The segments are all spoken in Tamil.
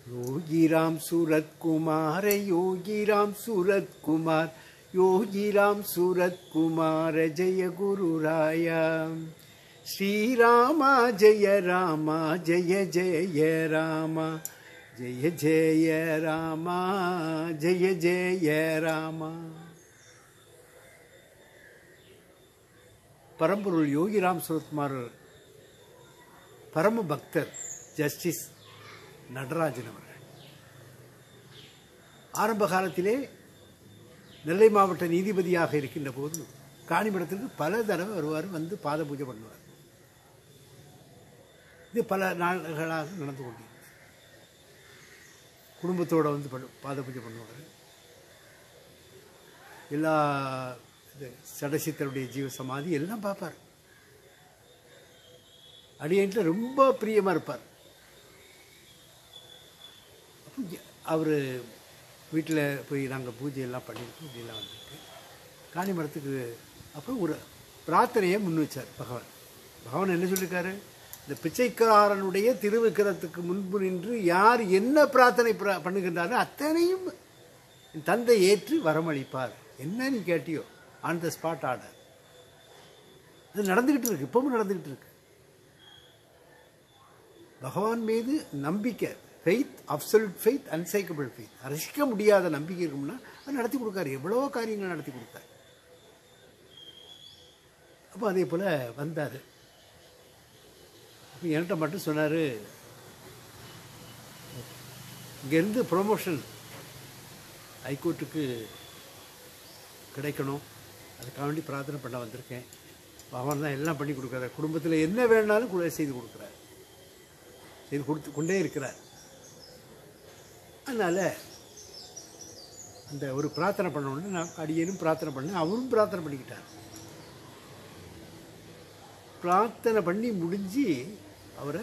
योगी राम सूरत कुमार योगी राम सूरत कुमार योगी राम सूरत कुमार जय गुरु राया श्री रामा जय रामा जय जय रामा जय जय रामा जय जय रामा பரம்பொருள் யோகிராம் சுரத்குமார் பரம பக்தர் ஜஸ்டிஸ் நடராஜன் அவர்கள் ஆரம்ப காலத்திலே நெல்லை மாவட்ட நீதிபதியாக இருக்கின்ற போது காணிமடத்திற்கு பல தடவை வருவார் வந்து பாத பூஜை பண்ணுவார் இது பல நாள்களாக நடந்து கொண்டிருக்கிறது குடும்பத்தோடு வந்து பண்ணு- பாத பூஜை பண்ணுவார் எல்லா இது சடசித்தருடைய ஜீவ சமாதி எல்லாம் பார்ப்பார் அடியன்ட்டு ரொம்ப பிரியமாக இருப்பார் அவர் வீட்டில் போய் நாங்கள் பூஜை எல்லாம் பண்ணியிருக்கோம் இப்படிலாம் வந்துட்டு காளி மடத்துக்கு அப்புறம் ஒரு பிரார்த்தனையை முன் வச்சார் பகவான் பகவான் என்ன சொல்லியிருக்காரு இந்த பிச்சைக்காரனுடைய திருவிக்கிரத்துக்கு முன்பு நின்று யார் என்ன பிரார்த்தனை பிர- பண்ணுகின்றாரோ அத்தனையும் என் தந்தை ஏற்று வரமளிப்பார் என்ன நீ கேட்டியோ ஆன் த ஸ்பாட் ஆர்டர் அது நடந்துக்கிட்டு இருக்கு இப்பவும் நடந்துக்கிட்டு இருக்கு பகவான் மீது நம்பிக்கை faith absolute faith unshakable faith ரசிக்க முடியாத நம்பிக்கை இருக்கும்னா அது நடத்தி கொடுக்காரு எவ்வளோ காரியங்கள் நடத்தி கொடுத்தாரு அப்போ அதே போல் வந்தார் அப்போ என்கிட்ட மட்டும் சொன்னார் இங்கேருந்து ப்ரொமோஷன் ஹைகோர்ட்டுக்கு கிடைக்கணும் அதுக்காக வேண்டி பிரார்த்தனை பண்ண வந்திருக்கேன் அவன் தான் எல்லாம் பண்ணி கொடுக்குறார் குடும்பத்தில் என்ன வேணாலும் கூட செய்து கொடுக்குறார் செய்து கொடுத்து கொண்டே இருக்கிறார் அதனால் அந்த ஒரு பிரார்த்தனை பண்ண உடனே நான் அடியேனும் பிரார்த்தனை பண்ணேன் அவரும் பிரார்த்தனை பண்ணிக்கிட்டார் பிரார்த்தனை பண்ணி முடிஞ்சு அவரை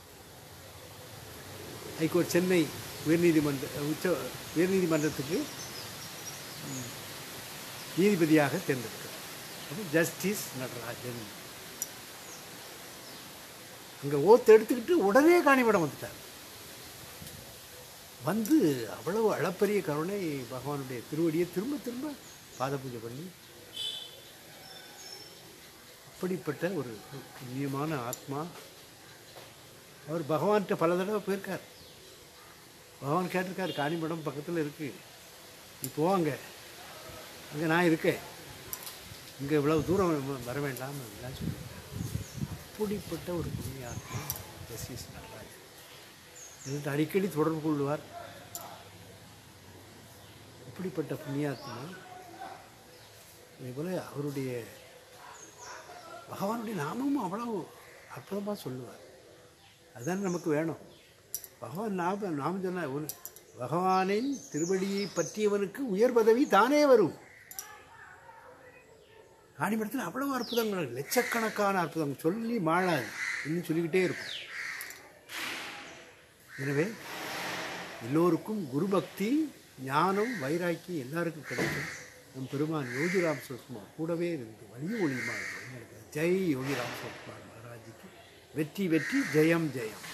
ஹைகோர்ட் சென்னை உயர்நீதிமன்ற உச்ச உயர்நீதிமன்றத்துக்கு ம், நீதிபதியாக தேர்ந்தெடுக்கிறார் அப்போ ஜஸ்டிஸ் நடராஜன் அங்கே ஓத்து எடுத்துக்கிட்டு உடனே காணிமடம் வந்துட்டார் வந்து அவ்வளவு அளப்பரிய கருணை பகவானுடைய திருவடியை திரும்ப திரும்ப பாத பூஜை பண்ணி அப்படிப்பட்ட ஒரு புண்ணியமான ஆத்மா அவர் பகவான்கிட்ட பல தடவை போயிருக்கார் பகவான் கேட்டிருக்கார் காணிமடம் பக்கத்தில் இருக்கு நீ போவாங்க அங்கே நான் இருக்கேன் இங்கே இவ்வளவு தூரம் வ- வர வேண்டாம் அப்படிலாம் சொல்லியிருக்கார் அப்படிப்பட்ட ஒரு புண்ணிய ஆத்மா ஜஸ்டிஸ் நடராஜன் என்கிட்ட அடிக்கடி தொடர்பு கொள்வார் இப்படிப்பட்ட புண்ணியாத்மா அதேபோல் அவருடைய பகவானுடைய நாமமும் அவ்வளவு அற்புதமாக சொல்லுவார் அதுதான் நமக்கு வேணும் பகவான் நாம நாம சொன்ன ஒரு பகவானின் திருவடியை பற்றியவனுக்கு உயர் பதவி தானே வரும் காணிமடத்தில் அவ்வளவு அற்புதங்கள் லட்சக்கணக்கான அற்புதங்கள் சொல்லி மாளாது இன்னும் சொல்லிக்கிட்டே இருக்கும் எனவே எல்லோருக்கும் குரு பக்தி ஞானம் வைராக்கி எல்லாருக்கும் கிடைக்கும் நம் பெருமான் யோகிராம் சுகுமார் கூடவே இருந்து வலிய ஒளியுமா இருக்கும். ஜெய் யோகிராம் சுகுமார் மகாராஜிக்கு வெற்றி வெற்றி ஜெயம் ஜெயம்